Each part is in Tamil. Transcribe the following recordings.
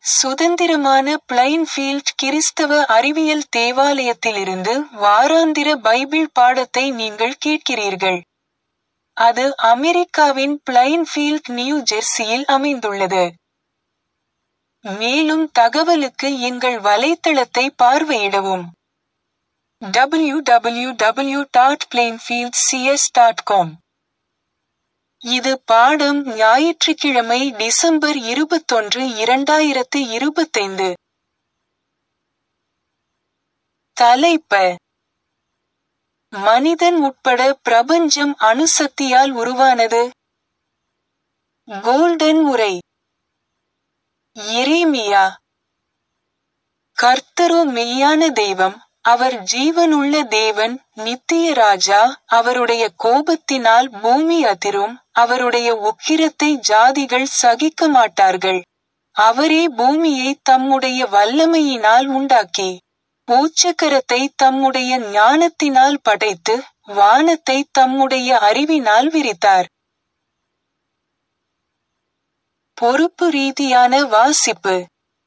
சுதந்திரமான பிளைன்ஃபீல்ட் கிறிஸ்தவ அறிவியல் தேவாலயத்திலிருந்து வாராந்திர பைபிள் பாடத்தை நீங்கள் கேட்கிறீர்கள். அது அமெரிக்காவின் பிளைன்ஃபீல்ட் நியூ ஜெர்சியில் அமைந்துள்ளது. மேலும் தகவலுக்கு எங்கள் வலைத்தளத்தை பார்வையிடவும். www.plainfieldcs.com இது பாடம் ஞாயிற்றுக்கிழமை டிசம்பர் இருபத்தொன்று இரண்டாயிரத்து இருபத்தைந்து. தலைப்ப மனிதன் உட்பட பிரபஞ்சம் அணுசக்தியால் உருவானது. கோல்டன் உரை எரேமியா கர்த்தரோ மெய்யான தெய்வம் அவர் ஜீவனுள்ள தேவன் நித்திய ராஜா அவருடைய கோபத்தினால் பூமி அதிரும் அவருடைய உக்கிரத்தை ஜாதிகள் சகிக்க மாட்டார்கள். அவரே பூமியை தம்முடைய வல்லமையினால் உண்டாக்கி பூச்சக்கரத்தை தம்முடைய ஞானத்தினால் படைத்து வானத்தை தம்முடைய அறிவினால் விரித்தார். பொறுப்பு ரீதியான வாசிப்பு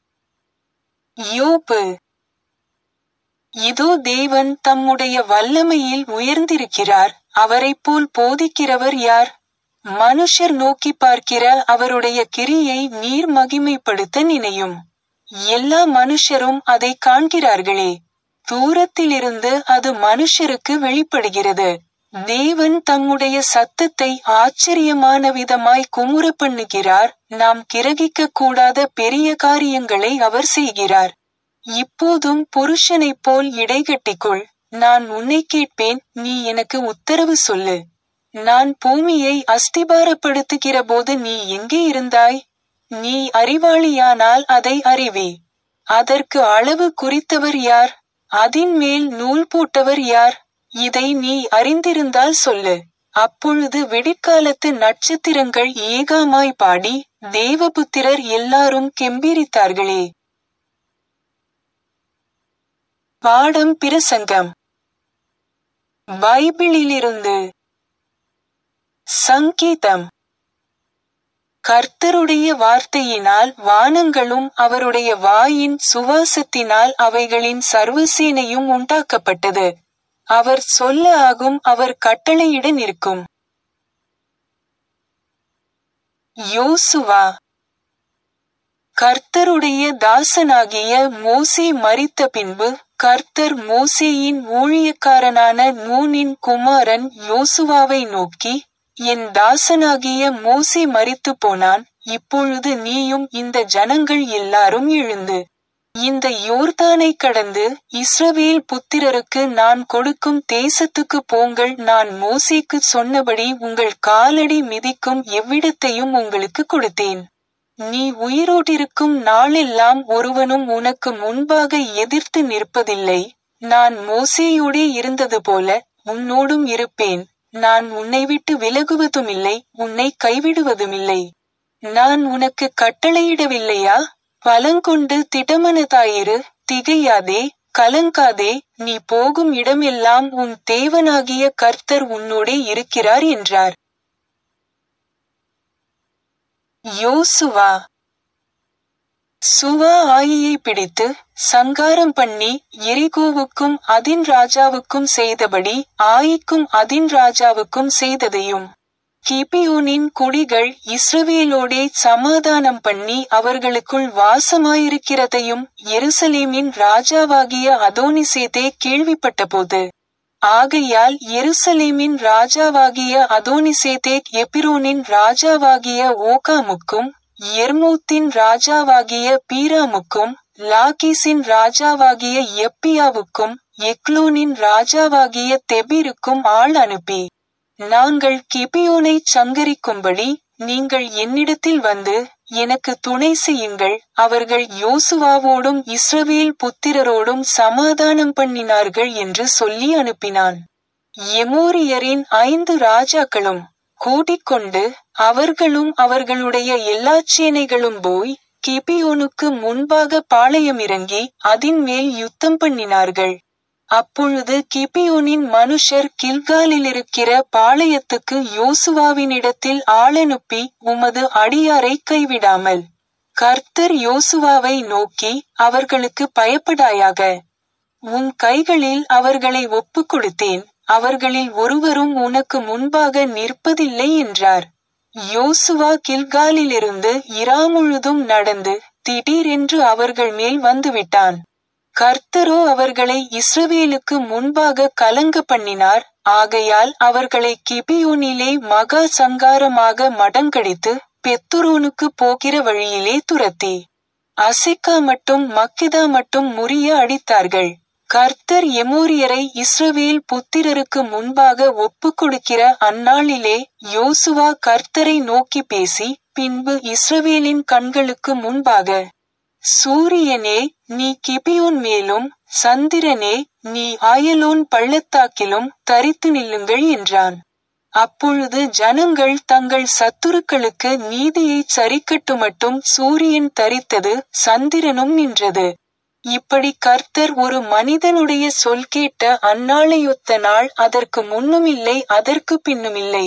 யோபு இதோ தேவன் தம்முடைய வல்லமையில் உயர்ந்திருக்கிறார் அவரைப்போல் போதிக்கிறவர் யார் மனுஷர் நோக்கி பார்க்கிற அவருடைய கிரியை நீர் மகிமைப்படுத்த நினையும் எல்லா மனுஷரும் அதை காண்கிறார்களே தூரத்திலிருந்து அது மனுஷருக்கு வெளிப்படுகிறது தேவன் தம்முடைய சத்தத்தை ஆச்சரியமான விதமாய் குமுற பண்ணுகிறார் நாம் கிரகிக்க கூடாத பெரிய காரியங்களை அவர் செய்கிறார் இப்போதும் புருஷனைப் போல் இடைகட்டிக்கொள் நான் உன்னை கேட்பேன் நீ எனக்கு உத்தரவு சொல்லு நான் பூமியை அஸ்திபாரப்படுத்துகிற போது நீ எங்கே இருந்தாய் நீ அறிவாளியானால் அதை அறிவி அதற்கு அளவு குறித்தவர் யார் அதின் மேல் நூல் போட்டவர் யார் இதை நீ அறிந்திருந்தால் சொல்லு அப்பொழுது விடிக்காலத்து நட்சத்திரங்கள் ஏகாமாய் பாடி தேவபுத்திரர் எல்லாரும் கெம்பீரித்தார்களே பாடம் பிரசங்கம் பைபிளிலிருந்து சங்கீதம் கர்த்தருடைய வார்த்தையினால் வானங்களும் அவருடைய வாயின் சுவாசத்தினால் அவைகளின் சர்வசேனையும் உண்டாக்கப்பட்டது அவர் சொல்ல ஆகும் அவர் கட்டளையிட நிற்கும் யோசுவா கர்த்தருடைய தாசனாகிய மோசே மரித்த பின்பு கர்த்தர் மோசேயின் ஊழியக்காரனான நூனின் குமாரன் யோசுவாவை நோக்கி என் தாசனாகிய மோசே மரித்து போனான் இப்பொழுது நீயும் இந்த ஜனங்கள் எல்லாரும் எழுந்து இந்த யோர்தானை கடந்து இஸ்ரவேல் புத்திரருக்கு நான் கொடுக்கும் தேசத்துக்கு போங்கள் நான் மோசேக்கு சொன்னபடி உங்கள் காலடி மிதிக்கும் எவ்விடத்தையும் உங்களுக்கு கொடுத்தேன் நீ உயிரோட்டிருக்கும் நாளெல்லாம் ஒருவனும் உனக்கு முன்பாக எதிர்த்து நிற்பதில்லை நான் மோசேயோடே இருந்தது போல உன்னோடும் இருப்பேன் நான் உன்னை விட்டு விலகுவதுமில்லை உன்னை கைவிடுவதுமில்லை நான் உனக்கு கட்டளையிடவில்லையா பலங்கொண்டு திடமனதாயிரு திகையாதே கலங்காதே நீ போகும் இடமெல்லாம் உன் தேவனாகிய கர்த்தர் உன்னோடே இருக்கிறார் என்றார் யோசுவா சுவா ஆயியை பிடித்து சங்காரம் பண்ணி எரிகோவுக்கும் அதின் ராஜாவுக்கும் செய்தபடி ஆயிக்கும் அதின் ராஜாவுக்கும் செய்ததையும் கிபியோனின் குடிகள் இஸ்ரவேலோடே சமாதானம் பண்ணி அவர்களுக்குள் வாசமாயிருக்கிறதையும் எருசலேமின் ராஜாவாகிய அதோனிசேதே கேள்விப்பட்டபோது ஆகையால் எருசலேமின் ராஜாவாகிய அதோனிசேதேக் எபிரோனின் ராஜாவாகிய ஓகாமுக்கும் எர்மூத்தின் ராஜாவாகிய பீராமுக்கும் லாகீசின் ராஜாவாகிய எப்பியாவுக்கும் எக்லோனின் ராஜாவாகிய தெபிருக்கும் ஆள் அனுப்பி நாங்கள் கிபியோனை சங்கரிக்கும்படி நீங்கள் என்னிடத்தில் வந்து எனக்கு துணை செய்யுங்கள் அவர்கள் யோசுவாவோடும் இஸ்ரவேல் புத்திரரோடும் சமாதானம் பண்ணினார்கள் என்று சொல்லி அனுப்பினான் எமோரியரின் ஐந்து ராஜாக்களும் கூட்டிக்கொண்டு அவர்களும் அவர்களுடைய எல்லா சேனைகளும் போய் கிபியோனுக்கு முன்பாக பாளையம் இறங்கி அதின் மேல் யுத்தம் பண்ணினார்கள் அப்பொழுது கிபியோனின் மனுஷர் கில்காலிலிருக்கிற பாளையத்துக்கு யோசுவாவினிடத்தில் ஆளனுப்பி உமது அடியாரை கைவிடாமல் கர்த்தர் யோசுவாவை நோக்கி அவர்களுக்கு பயப்படாயாக உன் கைகளில் அவர்களை ஒப்புக் கொடுத்தேன் அவர்களில் ஒருவரும் உனக்கு முன்பாக நிற்பதில்லை என்றார் யோசுவா கில்காலிலிருந்து இரா முழுதும் நடந்து திடீரென்று அவர்கள் மேல் வந்துவிட்டான் கர்த்தரோ அவர்களை இஸ்ரவேலுக்கு முன்பாக கலங்க பண்ணினார் ஆகையால் அவர்களை கிபியோனிலே மகா சங்காரமாக மடங்கடித்து பெத்துரோனுக்கு போகிற வழியிலே துரத்தி அசெக்கா மட்டும் மக்கிதா மட்டும் முறிய அடித்தார்கள் கர்த்தர் எமோரியரை இஸ்ரவேல் புத்திரருக்கு முன்பாக ஒப்புக் கொடுக்கிற அந்நாளிலே யோசுவா கர்த்தரை நோக்கி பேசி பின்பு இஸ்ரவேலின் கண்களுக்கு முன்பாக சூரியனே நீ கிபியோன் மேலும் சந்திரனே நீ ஆயலோன் பள்ளத்தாக்கிலும் தரித்து நில்லுங்கள் என்றான் அப்பொழுது ஜனங்கள் தங்கள் சத்துருக்களுக்கு நீதியை சரிக்கட்டு மட்டும் சூரியன் தரித்தது சந்திரனும் நின்றது இப்படி கர்த்தர் ஒரு மனிதனுடைய சொல் கேட்ட அந்நாளையொத்த நாள் அதற்கு முன்னுமில்லை அதற்கு பின்னுமில்லை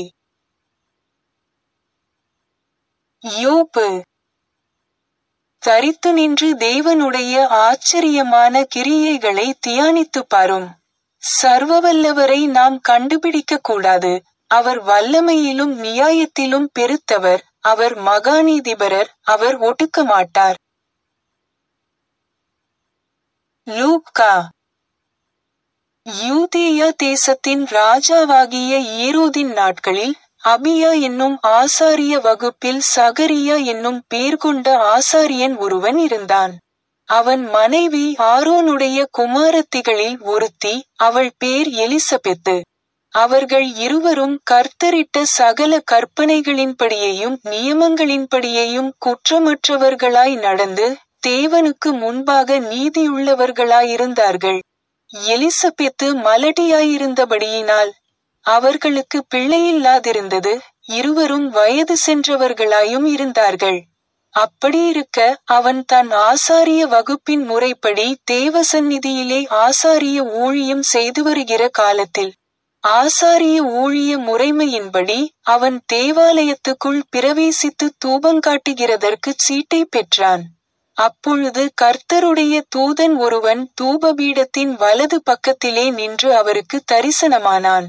யோபு தரித்து நின்று தேவனுடைய ஆச்சரியமான கிரியைகளை தியானித்து பாரும் சர்வவல்லவரை நாம் கண்டுபிடிக்க கூடாது அவர் வல்லமையிலும் நியாயத்திலும் பெருத்தவர் அவர் மகாநீதிபரர் அவர் ஒடுக்க மாட்டார் லூக்கா யூதேயா தேசத்தின் ராஜாவாகிய ஈரோதின் நாட்களில் அபியா என்னும் ஆசாரிய வகுப்பில் சகரியா என்னும் பேர் கொண்ட ஆசாரியன் ஒருவன் இருந்தான் அவன் மனைவி ஆரோனுடைய குமாரத்திகளில் ஒருத்தி அவள் பேர் எலிசபெத்து அவர்கள் இருவரும் கர்த்தரிட்ட சகல கற்பனைகளின்படியையும் நியமங்களின்படியையும் குற்றமற்றவர்களாய் நடந்து தேவனுக்கு முன்பாக நீதியுள்ளவர்களாயிருந்தார்கள் எலிசபெத்து மலடியாயிருந்தபடியினால் அவர்களுக்கு பிள்ளையில்லாதிருந்தது இருவரும் வயது சென்றவர்களாயும் இருந்தார்கள் அப்படியிருக்க அவன் தன் ஆசாரிய வகுப்பின் முறைப்படி தேவசந்நிதியிலே ஆசாரிய ஊழியம் செய்து வருகிற காலத்தில் ஆசாரிய ஊழிய முறைமையின்படி அவன் தேவாலயத்துக்குள் பிரவேசித்து தூபங்காட்டுகிறதற்கு சீட்டை பெற்றான் அப்பொழுது கர்த்தருடைய தூதன் ஒருவன் தூபபீடத்தின் வலது பக்கத்திலே நின்று அவருக்கு தரிசனமானான்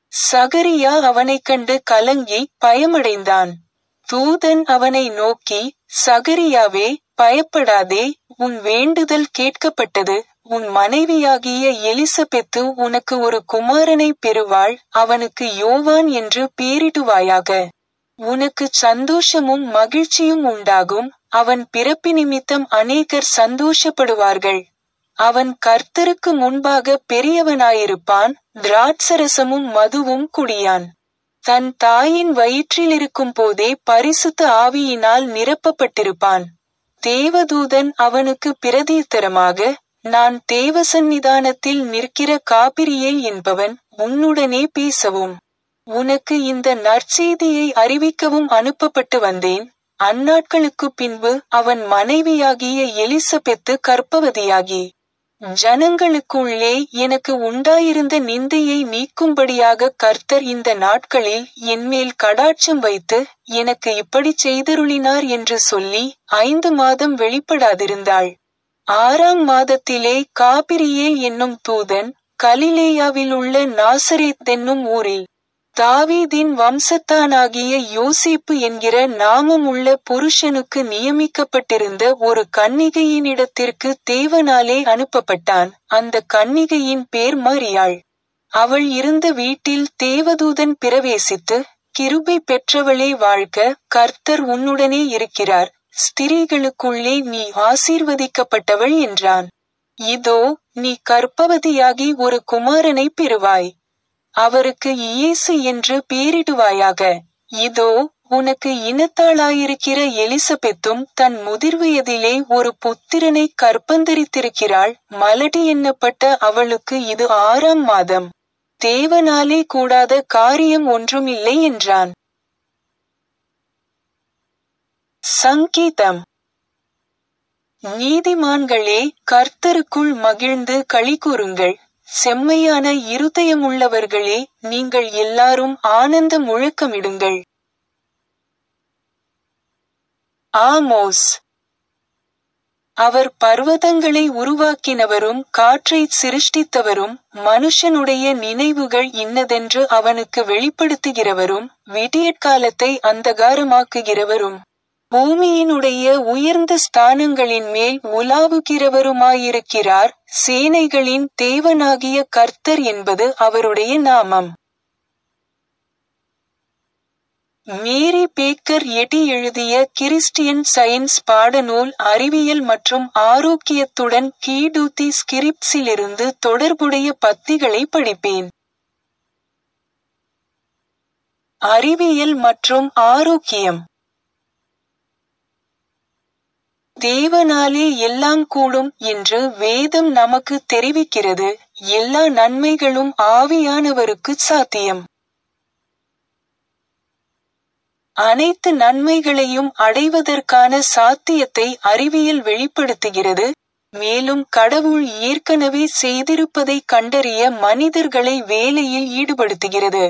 சகரியா அவனைக் கண்டு கலங்கி பயமடைந்தான் தூதன் அவனை நோக்கி சகரியாவே பயப்படாதே உன் வேண்டுதல் கேட்கப்பட்டது உன் மனைவியாகிய எலிசபெத்து உனக்கு ஒரு குமாரனை பெறுவாள் அவனுக்கு யோவான் என்று பேரிடுவாயாக உனக்கு சந்தோஷமும் மகிழ்ச்சியும் உண்டாகும் அவன் பிறப்பு நிமித்தம் அநேகர் சந்தோஷப்படுவார்கள் அவன் கர்த்தருக்கு முன்பாக பெரியவனாயிருப்பான் திராட்சரசமும் மதுவும் குடியான் தன் தாயின் வயிற்றில் இருக்கும் போதே பரிசுத்த ஆவியினால் நிரப்பப்பட்டிருப்பான் தேவதூதன் அவனுக்கு பிரதித்தரமாக நான் தேவசந்நிதானத்தில் நிற்கிற காபிரியேல் என்பவன் உன்னுடனே பேசவும் உனக்கு இந்த நற்செய்தியை அறிவிக்கவும் அனுப்பப்பட்டு வந்தேன் அந்நாட்களுக்கு பின்பு அவன் மனைவியாகிய எலிசபெத்து கற்பவதியாகி ஜனங்களுக்குள்ளே எனக்கு உண்டாயிருந்த நிந்தையை நீக்கும்படியாக கர்த்தர் இந்த நாட்களில் என்மேல் கடாட்சம் வைத்து எனக்கு இப்படி செய்தருளினார் என்று சொல்லி ஐந்து மாதம் வெளிப்படாதிருந்தாள் ஆறாம் மாதத்திலே காபிரியேல் என்னும் தூதன் கலிலேயாவில் உள்ள நாசரேத் என்னும் ஊரில் தாவீதின் வம்சத்தானாகிய யோசேப்பு என்கிற நாமம் உள்ள புருஷனுக்கு நியமிக்கப்பட்டிருந்த ஒரு கன்னிகையினிடத்திற்கு தேவனாலே அனுப்பப்பட்டான் அந்த கன்னிகையின் பேர் மரியாள் அவள் இருந்த வீட்டில் தேவதூதன் பிரவேசித்து கிருபை பெற்றவளே வாழ்க கர்த்தர் உன்னுடனே இருக்கிறார் ஸ்திரீகளுக்குள்ளே நீ ஆசீர்வதிக்கப்பட்டவள் என்றான் இதோ நீ கற்பவதியாகி ஒரு குமாரனை பெறுவாய் அவருக்கு இயேசு என்று பேரிடுவாயாக இதோ உனக்கு இனத்தாளாயிருக்கிற எலிசபெத்தும் தன் முதிர்வயதிலே ஒரு புத்திரனை கற்பந்தரித்திருக்கிறாள் மலடி எண்ணப்பட்ட அவளுக்கு இது ஆறாம் மாதம் தேவனாலே கூடாத காரியம் ஒன்றுமில்லை என்றான் சங்கீதம் நீதிமான்களே கர்த்தருக்குள் மகிழ்ந்து களி கூறுங்கள் செம்மையான இருதயமுள்ளவர்களே நீங்கள் எல்லாரும் ஆனந்த முழக்கமிடுங்கள் ஆமோஸ் அவர் பர்வதங்களை உருவாக்கினவரும் காற்றைச் சிருஷ்டித்தவரும் மனுஷனுடைய நினைவுகள் இன்னதென்று அவனுக்கு வெளிப்படுத்துகிறவரும் விடியற்காலத்தை அந்தகாரமாக்குகிறவரும் பூமியினுடைய உயர்ந்த ஸ்தானங்களின் மேல் உலாவுகிறவருமாயிருக்கிறார் சேனைகளின் தேவனாகிய கர்த்தர் என்பது அவருடைய நாமம் மேரி பேக்கர் எட்டி எழுதிய கிறிஸ்டியன் சயின்ஸ் பாடநூல் அறிவியல் மற்றும் ஆரோக்கியத்துடன் கீடூத்தி ஸ்கிரிப்ஸிலிருந்து தொடர்புடைய பத்திகளை படிப்பேன் அறிவியல் மற்றும் ஆரோக்கியம் தேவனாலே எல்லாம் கூடும் என்று வேதம் நமக்கு தெரிவிக்கிறது எல்லா நன்மைகளும் ஆவியானவருக்கு சாத்தியம் அனைத்து நன்மைகளையும் அடைவதற்கான சாத்தியத்தை அறிவியல் வெளிப்படுத்துகிறது மேலும் கடவுள் ஏற்கனவே செய்திருப்பதை கண்டறிய மனிதர்களை வேலையில் ஈடுபடுத்துகிறது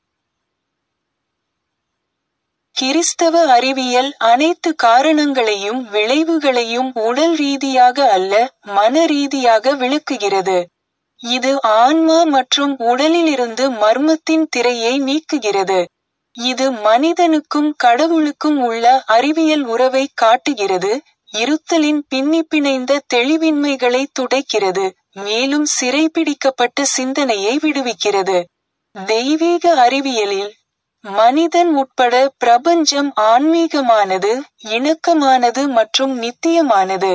கிறிஸ்தவ அறிவியல் அனைத்து காரணங்களையும் விளைவுகளையும் உடல் ரீதியாக அல்ல மன ரீதியாக விளக்குகிறது இது ஆன்மா மற்றும் உடலிலிருந்து மர்மத்தின் திரையை நீக்குகிறது இது மனிதனுக்கும் கடவுளுக்கும் உள்ள அறிவியல் உறவை காட்டுகிறது இருத்தலின் பின்னி பிணைந்த தெளிவின்மைகளை துடைக்கிறது மேலும் சிறைபிடிக்கப்பட்ட சிந்தனையை விடுவிக்கிறது தெய்வீக அறிவியலில் மனிதன் உட்பட பிரபஞ்சம் ஆன்மீகமானது இணக்கமானது மற்றும் நித்தியமானது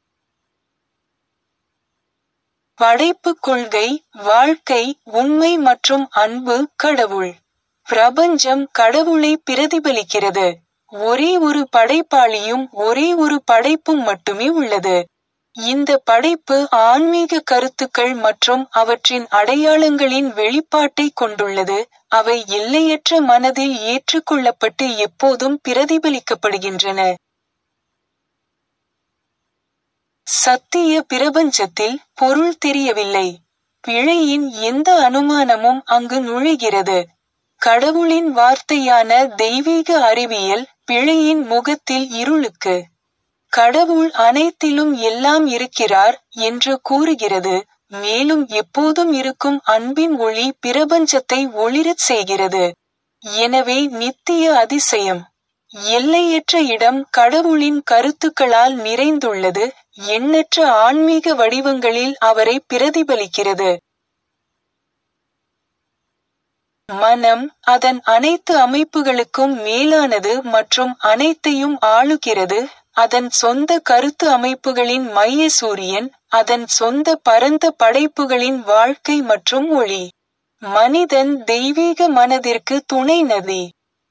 படைப்பு கொள்கை வாழ்க்கை உண்மை மற்றும் அன்பு கடவுள் பிரபஞ்சம் கடவுளை பிரதிபலிக்கிறது ஒரே ஒரு படைப்பாளியும் ஒரே ஒரு படைப்பும் மட்டுமே உள்ளது இந்த படைப்பு ஆன்மீக கருத்துக்கள் மற்றும் அவற்றின் அடையாளங்களின் வெளிப்பாட்டை கொண்டுள்ளது அவை எல்லையற்ற மனதில் ஏற்றுக்கொள்ளப்பட்டு எப்போதும் பிரதிபலிக்கப்படுகின்றன சத்திய பிரபஞ்சத்தில் பொருள் தெரியவில்லை பிழையின் எந்த அனுமானமும் அங்கு நுழைகிறது கடவுளின் வார்த்தையான தெய்வீக அறிவியல் பிழையின் முகத்தில் இருளுக்கு கடவுள் அனைத்திலும் எல்லாம் இருக்கிறார் என்று கூறுகிறது மேலும் எப்போதும் இருக்கும் அன்பின் ஒளி பிரபஞ்சத்தை ஒளிரச் செய்கிறது எனவே நித்திய அதிசயம் எல்லையற்ற இடம் கடவுளின் கருத்துக்களால் நிறைந்துள்ளது எண்ணற்ற ஆன்மீக வடிவங்களில் அவரை பிரதிபலிக்கிறது மனம் அதன் அனைத்து அமைப்புகளுக்கும் மேலானது மற்றும் அனைத்தையும் ஆளுகிறது அதன் சொந்த கருத்து அமைப்புகளின் மைய சூரியன் அதன் சொந்த பரந்த படைப்புகளின் வாழ்க்கை மற்றும் ஒளி மனிதன் தெய்வீக மனதிற்கு துணை நதி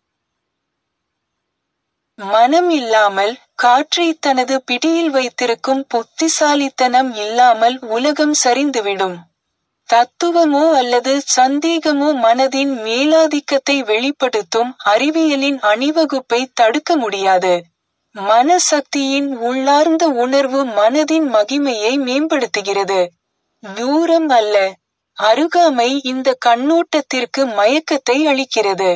மனம் இல்லாமல் காற்றை தனது பிடியில் வைத்திருக்கும் புத்திசாலித்தனம் இல்லாமல் உலகம் சரிந்துவிடும் தத்துவமோ அல்லது சந்தேகமோ மனதின் மேலாதிக்கத்தை வெளிப்படுத்தும் அறிவியலின் அணிவகுப்பை தடுக்க முடியாது மனசக்தியின் உள்ளார்ந்த உணர்வு மனதின் மகிமையை மேம்படுத்துகிறது தூரம் அல்ல அருகாமை இந்த கண்ணோட்டத்திற்கு மயக்கத்தை அளிக்கிறது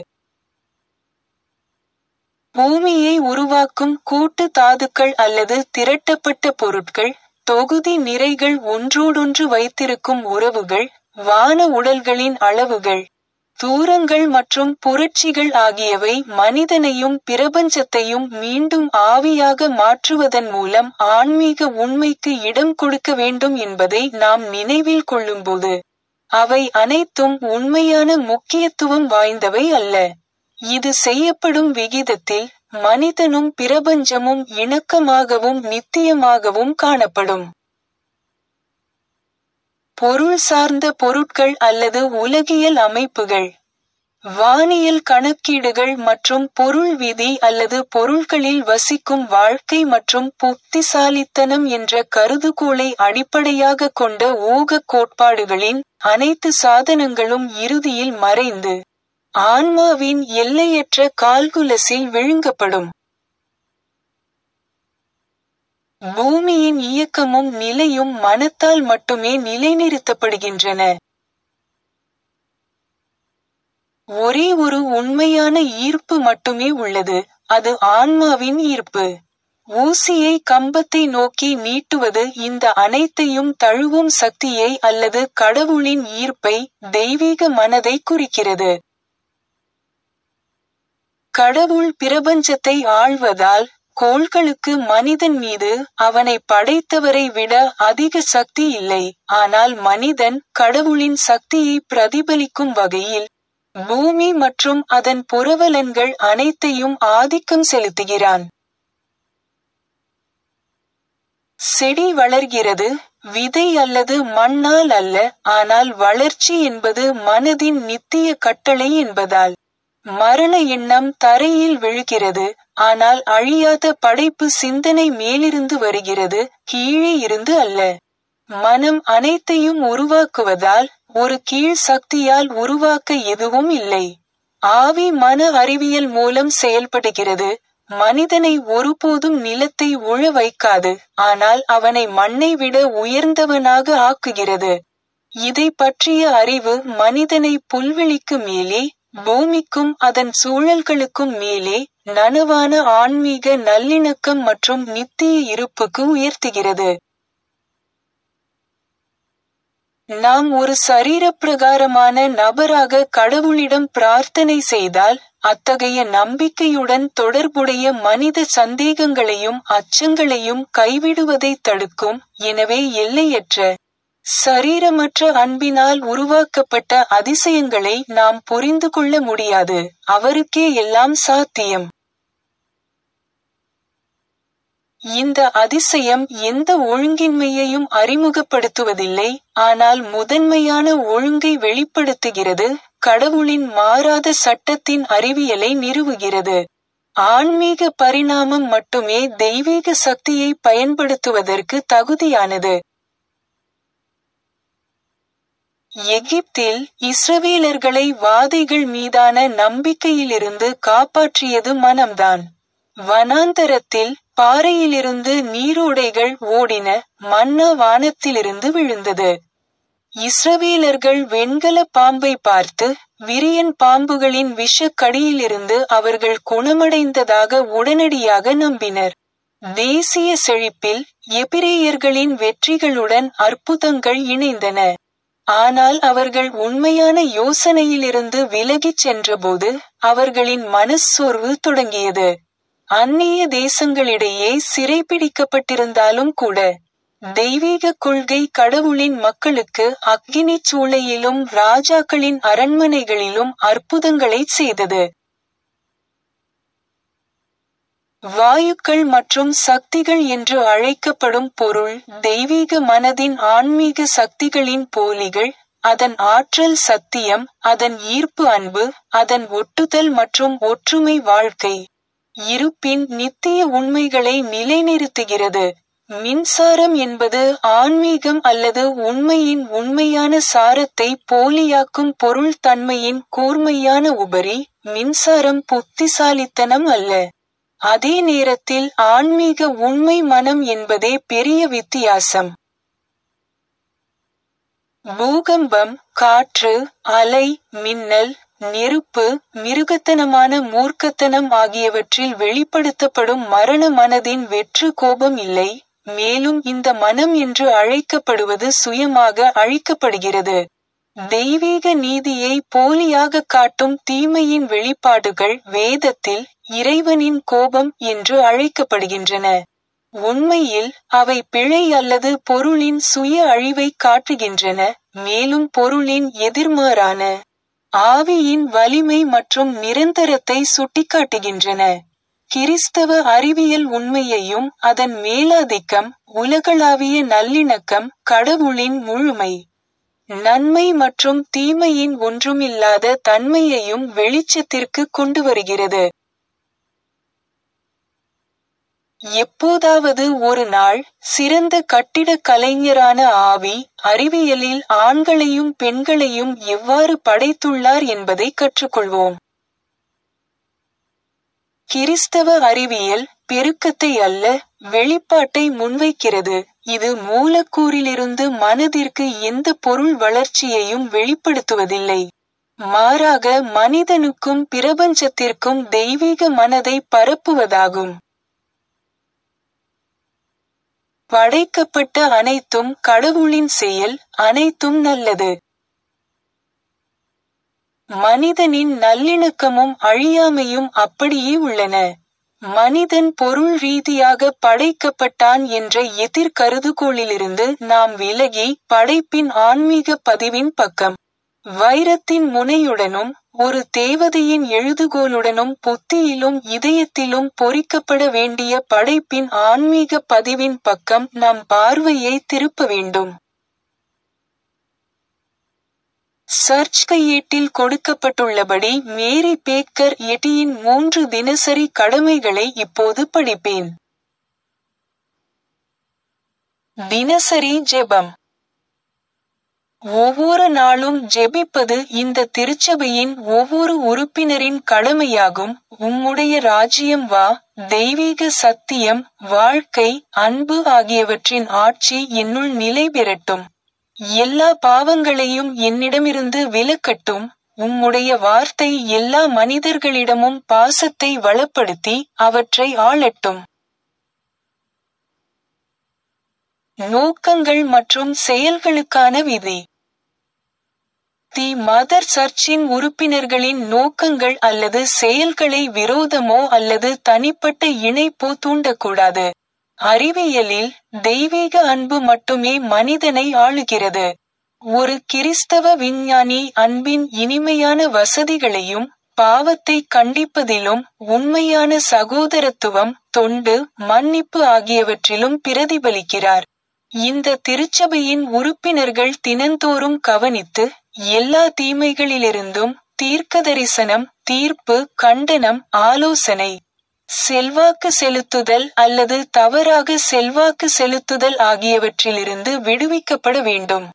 பூமியை உருவாக்கும் கூட்டு தாதுக்கள் அல்லது திரட்டப்பட்ட பொருட்கள் தொகுதி நிறைகள் ஒன்றோடொன்று வைத்திருக்கும் உறவுகள் வான உடல்களின் அளவுகள் தூரங்கள் மற்றும் புரட்சிகள் ஆகியவை மனிதனையும் பிரபஞ்சத்தையும் மீண்டும் ஆவியாக மாற்றுவதன் மூலம் ஆன்மீக உண்மைக்கு இடம் கொடுக்க வேண்டும் என்பதை நாம் நினைவில் கொள்ளும்போது அவை அனைத்தும் உண்மையான முக்கியத்துவம் வாய்ந்தவை அல்ல இது செய்யப்படும் விகிதத்தில் மனிதனும் பிரபஞ்சமும் இணக்கமாகவும் நித்தியமாகவும் காணப்படும் பொருள் சார்ந்த பொருட்கள் அல்லது உலகியல் அமைப்புகள் வானியல் கணக்கீடுகள் மற்றும் பொருள் விதி அல்லது பொருள்களில் வசிக்கும் வாழ்க்கை மற்றும் புத்திசாலித்தனம் என்ற கருதுகோளை அடிப்படையாக கொண்ட ஊகக் கோட்பாடுகளின் அனைத்து சாதனங்களும் இறுதியில் மறைந்து ஆன்மாவின் எல்லையற்ற கால்குலஸில் விழுங்கப்படும் பூமியின் இயக்கமும் நிலையும் மனத்தால் மட்டுமே நிலைநிறுத்தப்படுகின்றன ஒரே ஒரு உண்மையான ஈர்ப்பு மட்டுமே உள்ளது அது ஆன்மாவின் ஈர்ப்பு ஊசியை கம்பத்தை நோக்கி நீட்டுவது இந்த அனைத்தையும் தழுவும் சக்தியை அல்லது கடவுளின் ஈர்ப்பை தெய்வீக மனதை குறிக்கிறது கடவுள் பிரபஞ்சத்தை ஆள்வதால் கோள்களுக்கு மனிதன் மீது அவனை படைத்தவரை விட அதிக சக்தி இல்லை ஆனால் மனிதன் கடவுளின் சக்தியை பிரதிபலிக்கும் வகையில் பூமி மற்றும் அதன் புரவலன்கள் அனைத்தையும் ஆதிக்கம் செலுத்துகிறான் செடி வளர்கிறது விதை அல்லது மண்ணால் அல்ல ஆனால் வளர்ச்சி என்பது மனதின் நித்திய கட்டளை என்பதால் மரண எண்ணம் தரையில் விழுகிறது ஆனால் அழியாத படைப்பு சிந்தனை மேலிருந்து வருகிறது கீழே இருந்து அல்ல மனம் அனைத்தையும் உருவாக்குவதால் ஒரு கீழ் சக்தியால் உருவாக்க எதுவும் இல்லை ஆவி மன அறிவியல் மூலம் செயல்படுகிறது மனிதனை ஒருபோதும் நிலத்தை உழ வைக்காது ஆனால் அவனை மண்ணை விட உயர்ந்தவனாக ஆக்குகிறது இதை பற்றிய அறிவு மனிதனை புல்வெளிக்கு மேலே பூமிக்கும் அதன் சூழல்களுக்கும் மேலே நனவான ஆன்மீக நல்லிணக்கம் மற்றும் நித்திய இருப்புக்கு உயர்த்துகிறது நாம் ஒரு சரீரப்பிரகாரமான நபராக கடவுளிடம் பிரார்த்தனை செய்தால் அத்தகைய நம்பிக்கையுடன் தொடர்புடைய மனித சந்தேகங்களையும் அச்சங்களையும் கைவிடுவதை தடுக்கும் எனவே எல்லையற்ற சரீரமற்ற அன்பினால் உருவாக்கப்பட்ட அதிசயங்களை நாம் புரிந்து கொள்ள முடியாது அவருக்கே எல்லாம் சாத்தியம் இந்த அதிசயம் எந்த ஒழுங்கின்மையையும் அறிமுகப்படுத்துவதில்லை ஆனால் முதன்மையான ஒழுங்கை வெளிப்படுத்துகிறது கடவுளின் மாறாத சட்டத்தின் அறிவியலை நிறுவுகிறது ஆன்மீக பரிணாமம் மட்டுமே தெய்வீக சக்தியை பயன்படுத்துவதற்கு தகுதியானது எகிப்தில் இஸ்ரவேலர்களை வாதைகள் மீதான நம்பிக்கையிலிருந்து காப்பாற்றியது மனம்தான் வனாந்தரத்தில் பாறையிலிருந்து நீரோடைகள் ஓடின மன்னா வானத்திலிருந்து விழுந்தது இஸ்ரவேலர்கள் வெண்கல பாம்பை பார்த்து விரியன் பாம்புகளின் விஷக்கடியிலிருந்து அவர்கள் குணமடைந்ததாக உடனடியாக நம்பினர் தேசிய செழிப்பில் எபிரேயர்களின் வெற்றிகளுடன் அற்புதங்கள் இணைந்தன ஆனால் அவர்கள் உண்மையான யோசனையிலிருந்து விலகிச் சென்றபோது அவர்களின் மனச்சோர்வு தொடங்கியது அந்நிய தேசங்களிடையே சிறைபிடிக்கப்பட்டிருந்தாலும் கூட தெய்வீக கொள்கை கடவுளின் மக்களுக்கு அக்கினி சூளையிலும் ராஜாக்களின் அரண்மனைகளிலும் அற்புதங்களை செய்தது வாயுக்கள் மற்றும் சக்திகள் என்று அழைக்கப்படும் பொருள் தெய்வீக மனதின் ஆன்மீக சக்திகளின் போலிகள் அதன் ஆற்றல் சத்தியம் அதன் ஈர்ப்பு அன்பு அதன் ஒட்டுதல் மற்றும் ஒற்றுமை வாழ்க்கை இருப்பின் நித்திய உண்மைகளை நிலைநிறுத்துகிறது மின்சாரம் என்பது ஆன்மீகம் அல்லது உண்மையின் உண்மையான சாரத்தை போலியாக்கும் பொருள் தன்மையின் கூர்மையான உபரி மின்சாரம் புத்திசாலித்தனம் அல்ல அதே நேரத்தில் ஆன்மீக உண்மை மனம் என்பதே பெரிய வித்தியாசம் பூகம்பம் காற்று அலை மின்னல் நெருப்பு மிருகத்தனமான மூர்க்கத்தனம் ஆகியவற்றில் வெளிப்படுத்தப்படும் மரண மனதின் வெற்று கோபம் இல்லை மேலும் இந்த மனம் என்று அழைக்கப்படுவது சுயமாக அழிக்கப்படுகிறது தெய்வீக நீதியை போலியாக காட்டும் தீமையின் வெளிப்பாடுகள் வேதத்தில் இறைவனின் கோபம் என்று அழைக்கப்படுகின்றன உண்மையில் அவை பிழை அல்லது பொருளின் சுய அழிவை காட்டுகின்றன மேலும் பொருளின் எதிர்மாறான ஆவியின் வலிமை மற்றும் நிரந்தரத்தை சுட்டிக்காட்டுகின்றன கிறிஸ்தவ அறிவியல் உண்மையையும் அதன் மேலாதிக்கம் உலகளாவிய நல்லிணக்கம் கடவுளின் முழுமை நன்மை மற்றும் தீமையின் ஒன்றுமில்லாத தன்மையையும் வெளிச்சத்திற்கு கொண்டு வருகிறது எப்போதாவது ஒரு நாள் சிறந்த கட்டிடக் கலைஞரான ஆவி அறிவியலில் ஆண்களையும் பெண்களையும் எவ்வாறு படைத்துள்ளார் என்பதை கற்றுக்கொள்வோம் கிறிஸ்தவ அறிவியல் பெருக்கத்தை அல்ல வெளிப்பாட்டை முன்வைக்கிறது இது மூலக்கூறிலிருந்து மனதிற்கு எந்த பொருள் வளர்ச்சியையும் வெளிப்படுத்துவதில்லை மாறாக மனிதனுக்கும் பிரபஞ்சத்திற்கும் தெய்வீக மனதை பரப்புவதாகும் படைக்கப்பட்ட அனைத்தும் கடவுளின் செயல் அனைத்தும் நல்லது மனிதனின் நல்லிணக்கமும் அழியாமையும் அப்படியே உள்ளன மனிதன் பொருள் ரீதியாக படைக்கப்பட்டான் என்ற எதிர் கருதுகோளிலிருந்து நாம் விலகி படைப்பின் ஆன்மீக பதிவின் பக்கம் வைரத்தின் முனையுடனும் ஒரு தேவதையின் எழுதுகோலுடனும் புத்தியிலும் இதயத்திலும் பொறிக்கப்பட வேண்டிய படைப்பின் ஆன்மீக பதிவின் பக்கம் நம் பார்வையை திருப்ப வேண்டும் சர்ச் கையேட்டில் கொடுக்கப்பட்டுள்ளபடி மேரி பேக்கர் எட்டியின் மூன்று தினசரி கடமைகளை இப்போது படிப்பேன் தினசரி ஜெபம் ஒவ்வொரு நாளும் ஜெபிப்பது இந்த திருச்சபையின் ஒவ்வொரு உறுப்பினரின் கடமையாகும் உம்முடைய ராஜ்யம் வா தெய்வீக சத்தியம் வாழ்க்கை அன்பு ஆகியவற்றின் ஆட்சி என்னுள் நிலை பெறட்டும் எல்லா பாவங்களையும் என்னிடமிருந்து விலக்கட்டும் உம்முடைய வார்த்தை எல்லா மனிதர்களிடமும் பாசத்தை வளப்படுத்தி அவற்றை ஆளட்டும் நோக்கங்கள் மற்றும் செயல்களுக்கான விதி தி மதர் சர்ச்சின் உறுப்பினர்களின் நோக்கங்கள் அல்லது செயல்களை விரோதமோ அல்லது தனிப்பட்ட இணைப்போ தூண்டக்கூடாது அறிவியலில் தெய்வீக அன்பு மட்டுமே மனிதனை ஆளுகிறது ஒரு கிறிஸ்தவ விஞ்ஞானி அன்பின் இனிமையான வசதிகளையும் பாவத்தை கண்டிப்பதிலும் உண்மையான சகோதரத்துவம் தொண்டு மன்னிப்பு ஆகியவற்றிலும் பிரதிபலிக்கிறார் இந்த திருச்சபையின் உறுப்பினர்கள் தினந்தோறும் கவனித்து எல்லா தீமைகளிலிருந்தும் தீர்க்கதரிசனம் தீர்ப்பு கண்டனம் ஆலோசனை செல்வாக்கு செலுத்துதல் அல்லது தவறாக செல்வாக்கு செலுத்துதல் ஆகியவற்றிலிருந்து விடுவிக்கப்பட வேண்டும்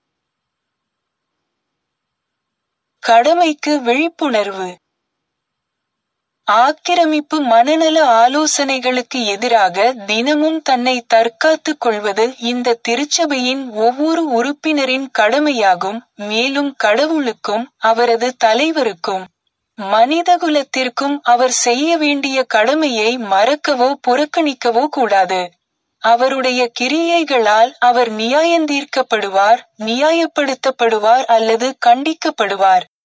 கடமைக்கு விழிப்புணர்வு ஆக்கிரமிப்பு மனநல ஆலோசனைகளுக்கு எதிராக தினமும் தன்னை தற்காத்துக் கொள்வது இந்த திருச்சபையின் ஒவ்வொரு உறுப்பினரின் கடமையாகும் மேலும் கடவுளுக்கும் அவரது தலைவருக்கும் மனிதகுலத்திற்கும் அவர் செய்ய வேண்டிய கடமையை மறக்கவோ புறக்கணிக்கவோ கூடாது அவருடைய கிரியைகளால் அவர் நியாயந்தீர்க்கப்படுவார் நியாயப்படுத்தப்படுவார் அல்லது கண்டிக்கப்படுவார்